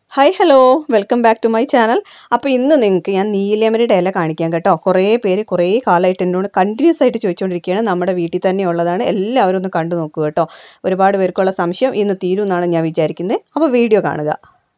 hi hello welcome back to my channel അപ്പോൾ ഇന്ന് നിങ്ങൾക്ക് ഞാൻ നീലയമരയുടെ ഇല കാണിക്കാം കേട്ടോ കുറേ പേര് കുറേ കാലമായിട്ട് എന്നോട് കണ്ടിന്യൂസ് ആയിട്ട് ചോദിച്ചുകൊണ്ടിരിക്കുകയാണ് നമ്മുടെ വീട്ടിൽ തന്നെ ഉള്ളതാണ് എല്ലാവരും ഒന്ന് കണ്ടു നോക്കുക കേട്ടോ ഒരുപാട് പേർക്കുള്ള സംശയം ഇന്ന് തീരും എന്നാണ് ഞാൻ വിചാരിക്കുന്നത് അപ്പോൾ വീഡിയോ കാണുക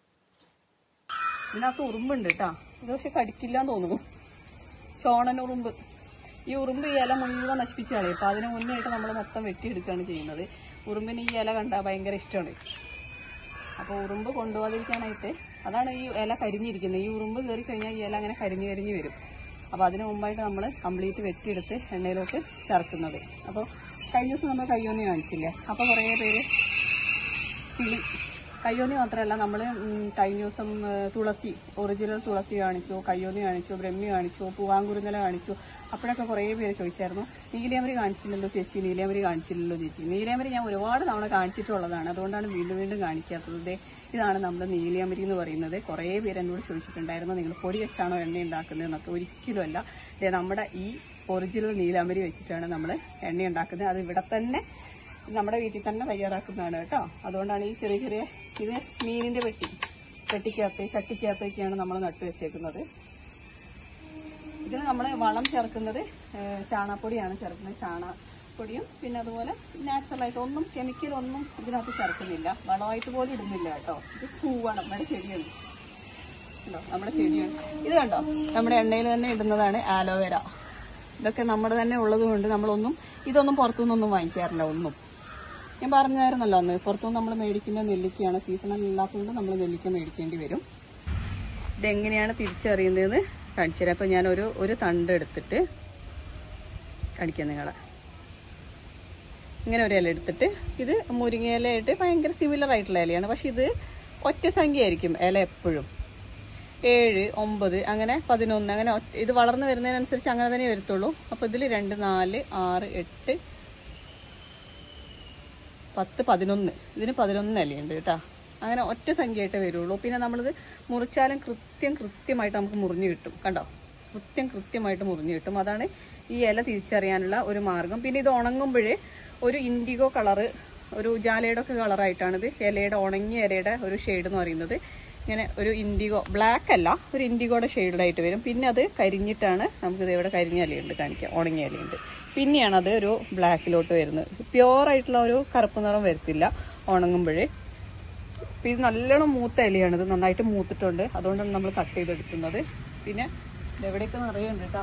ഇതിനകത്ത് ഉറുമ്പുണ്ട് കേട്ടോ ഇത് പക്ഷെ കടിക്കില്ല എന്ന് തോന്നുന്നു ചോണൻ ഉറുമ്പ് ഈ ഉറുമ്പ് ഈ ഇല മുഴുവൻ നശിപ്പിച്ച് കളയും അപ്പോൾ അതിന് മുന്നേ ആയിട്ട് നമ്മൾ മൊത്തം വെട്ടിയെടുക്കുകയാണ് ചെയ്യുന്നത് ഉറുമ്പിന് ഈ ഇല കണ്ടാൽ ഭയങ്കര ഇഷ്ടമാണ് അപ്പോൾ ഉറുമ്പ് കൊണ്ടുപോകാതിരിക്കാനായിട്ട് അതാണ് ഈ ഇല കരിഞ്ഞിരിക്കുന്നത് ഈ ഉറുമ്പ് കയറി കഴിഞ്ഞാൽ ഈ ഇല അങ്ങനെ കരിഞ്ഞ് കരിഞ്ഞ് വരും അപ്പോൾ അതിന് മുമ്പായിട്ട് നമ്മൾ കംപ്ലീറ്റ് വെട്ടിയെടുത്ത് എണ്ണയിലോട്ട് ചേർക്കുന്നത് അപ്പോൾ കഴിഞ്ഞ ദിവസം നമ്മൾ കയ്യോന്നി കാണിച്ചില്ലേ അപ്പോൾ കുറേ പേര് കിളി കയ്യോന്നി മാത്രമല്ല നമ്മൾ കഴിഞ്ഞ ദിവസം ഏ, തുളസി ഒറിജിനൽ തുളസി കാണിച്ചു കയ്യോന്നി കാണിച്ചു ബ്രഹ്മി കാണിച്ചു പൂവാങ്കുരുന്നല കാണിച്ചു അപ്പോഴൊക്കെ കുറേ പേര് ചോദിച്ചായിരുന്നു നീലയമരി കാണിച്ചില്ലല്ലോ ചേച്ചി നീലയമരി കാണിച്ചില്ലല്ലോ ചേച്ചി നീലയമരി ഞാൻ ഒരുപാട് തവണ കാണിച്ചിട്ടുള്ളതാണ് അതുകൊണ്ടാണ് വീണ്ടും വീണ്ടും കാണിക്കാത്തത് ദേ, ഇതാണ് നമ്മുടെ നീലയമരി എന്ന് പറയുന്നത് കുറേ പേര് എന്നോട് ചോദിച്ചിട്ടുണ്ടായിരുന്നു നിങ്ങൾ പൊടി വെച്ചാണോ എണ്ണ ഉണ്ടാക്കുന്നത് എന്നൊക്കെ ഒരിക്കലും അല്ല ദേ, നമ്മുടെ ഈ ഒറിജിനൽ നീലാമരി വെച്ചിട്ടാണ് നമ്മൾ എണ്ണ ഉണ്ടാക്കുന്നത് അത് ഇവിടെ തന്നെ നമ്മുടെ വീട്ടിൽ തന്നെ തയ്യാറാക്കുന്നതാണ് കേട്ടോ അതുകൊണ്ടാണ് ഈ ചെറിയ ചെറിയ ഇത് മീനിന്റെ പെട്ടി പെട്ടിക്കകത്ത് ചട്ടിക്കകത്തൊക്കെയാണ് നമ്മൾ നട്ടു വെച്ചേക്കുന്നത് ഇതിന് നമ്മൾ വളം ചേർക്കുന്നത് ഏഹ്, ചാണകപ്പൊടിയാണ് ചേർക്കുന്നത് ചാണകപ്പൊടിയും പിന്നെ അതുപോലെ നാച്ചുറലായിട്ട് ഒന്നും കെമിക്കൽ ഒന്നും ഇതിനകത്ത് ചേർക്കുന്നില്ല വളമായിട്ട് പോലും ഇടുന്നില്ല കേട്ടോ ഇത് പൂവാണ് നമ്മുടെ ചെടിയാണ് കണ്ടോ നമ്മുടെ ചെടിയാണ് ഇത് കണ്ടോ നമ്മുടെ എണ്ണയിൽ തന്നെ ഇടുന്നതാണ് ആലോവേര ഇതൊക്കെ നമ്മുടെ തന്നെ ഉള്ളത് കൊണ്ട് നമ്മളൊന്നും ഇതൊന്നും പുറത്തുനിന്നൊന്നും വാങ്ങിക്കാറില്ല ഒന്നും ഞാൻ പറഞ്ഞായിരുന്നല്ലോ അന്ന് പുറത്തുനിന്ന് നമ്മൾ മേടിക്കുന്ന നെല്ലിക്കയാണ് സീസണൽ ഇല്ലാത്തതുകൊണ്ട് നമ്മൾ നെല്ലിക്ക മേടിക്കേണ്ടി വരും ഇതെങ്ങനെയാണ് തിരിച്ചറിയുന്നതെന്ന് കാണിച്ചു തരാം അപ്പം ഞാനൊരു ഒരു തണ്ട് എടുത്തിട്ട് കാണിക്കാം നിങ്ങളെ ഇങ്ങനെ ഒരു ഇല എടുത്തിട്ട് ഇത് മുരിങ്ങ ഇലയായിട്ട് ഭയങ്കര സിമിലർ ആയിട്ടുള്ള ഇലയാണ് പക്ഷെ ഇത് ഒറ്റ സംഖ്യ ആയിരിക്കും ഇല എപ്പോഴും ഏഴ് ഒമ്പത് അങ്ങനെ പതിനൊന്ന് അങ്ങനെ ഒറ്റ- ഇത് വളർന്നു വരുന്നതിനനുസരിച്ച് അങ്ങനെ തന്നെ വരത്തുള്ളൂ അപ്പോൾ ഇതിൽ രണ്ട് നാല് ആറ് എട്ട് പത്ത് പതിനൊന്ന് ഇതിന് പതിനൊന്ന് ഇലയുണ്ട് കേട്ടോ അങ്ങനെ ഒറ്റ സംഖ്യയായിട്ടേ വരുള്ളൂ പിന്നെ നമ്മളിത് മുറിച്ചാലും കൃത്യം കൃത്യമായിട്ട് നമുക്ക് മുറിഞ്ഞു കിട്ടും കണ്ടോ കൃത്യം കൃത്യമായിട്ട് മുറിഞ്ഞു കിട്ടും അതാണ് ഈ ഇല തിരിച്ചറിയാനുള്ള ഒരു മാർഗം പിന്നെ ഇത് ഉണങ്ങുമ്പോഴേ ഒരു ഇൻഡിഗോ കളറ് ഒരു ജാലയുടെ ഒക്കെ കളറായിട്ടാണ് ഇത് ഇലയുടെ ഉണങ്ങിയ ഇലയുടെ ഒരു ഷെയ്ഡ് എന്ന് പറയുന്നത് ഇങ്ങനെ ഒരു ഇൻഡിഗോ ബ്ലാക്ക് അല്ല ഒരു ഇൻഡിഗോയുടെ ഷെയ്ഡായിട്ട് വരും പിന്നെ അത് കരിഞ്ഞിട്ടാണ് നമുക്കിത് ഇവിടെ കരിഞ്ഞ ഇലയുണ്ട് കാണിക്കാം ഉണങ്ങിയ ഇലയുണ്ട് പിന്നെയാണ് അത് ഒരു ബ്ലാക്കിലോട്ട് വരുന്നത് പ്യുവർ ആയിട്ടുള്ള ഒരു കറുപ്പ് നിറം വരത്തില്ല ഉണങ്ങുമ്പോഴേ അപ്പൊ ഇത് നല്ലോണം മൂത്ത ഇലയാണ് ഇത് നന്നായിട്ട് മൂത്തിട്ടുണ്ട് അതുകൊണ്ടാണ് നമ്മൾ കട്ട് ചെയ്തെടുക്കുന്നത് പിന്നെ ഇത് എവിടെയൊക്കെ നിറയുണ്ട് കേട്ടോ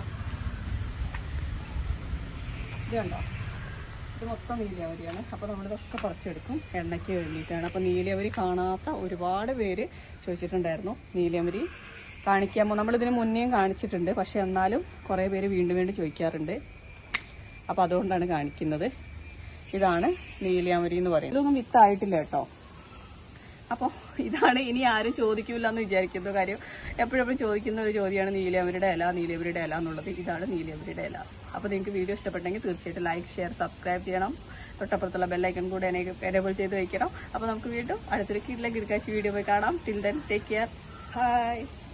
ഇത് കണ്ടോ ഇത് മൊത്തം നീലയവരിയാണ് അപ്പോൾ നമ്മളിതൊക്കെ പറിച്ചെടുക്കും എണ്ണയ്ക്ക് വേണ്ടിയിട്ടാണ് അപ്പോൾ നീലയവരി കാണാത്ത ഒരുപാട് പേര് ചോദിച്ചിട്ടുണ്ടായിരുന്നു നീലയമരി കാണിക്കാമോ നമ്മളിതിന് മുന്നേയും കാണിച്ചിട്ടുണ്ട് പക്ഷെ എന്നാലും കുറേ പേര് വീണ്ടും വീണ്ടും ചോദിക്കാറുണ്ട് അപ്പോൾ അതുകൊണ്ടാണ് കാണിക്കുന്നത് ഇതാണ് നീലയാമരി എന്ന് പറയുന്നത് ഇതൊന്നും വിത്തായിട്ടില്ല കേട്ടോ അപ്പോൾ ഇതാണ് ഇനി ആരും ചോദിക്കില്ല എന്ന് വിചാരിക്കുന്ന കാര്യം എപ്പോഴെപ്പോഴും ചോദിക്കുന്ന ഒരു ചോദ്യമാണ് നീലയമരിയുടെ ഇല നീലയമരിയുടെ ഇല എന്നുള്ളത് ഇതാണ് നീലയമരിയുടെ ഇല അപ്പോൾ നിങ്ങൾക്ക് വീഡിയോ ഇഷ്ടപ്പെട്ടെങ്കിൽ തീർച്ചയായിട്ടും ലൈക്ക് ഷെയർ സബ്സ്ക്രൈബ് ചെയ്യണം തൊട്ടപ്പുറത്തുള്ള ബെല്ലൈക്കൺ കൂടെ എനേബിൾ ചെയ്ത് വയ്ക്കണം അപ്പോൾ നമുക്ക് വീണ്ടും അടുത്തൊരു കീഴിലേക്ക് ഇടുക്കാഴ്ച വീഡിയോ പോയി കാണാം till then take care by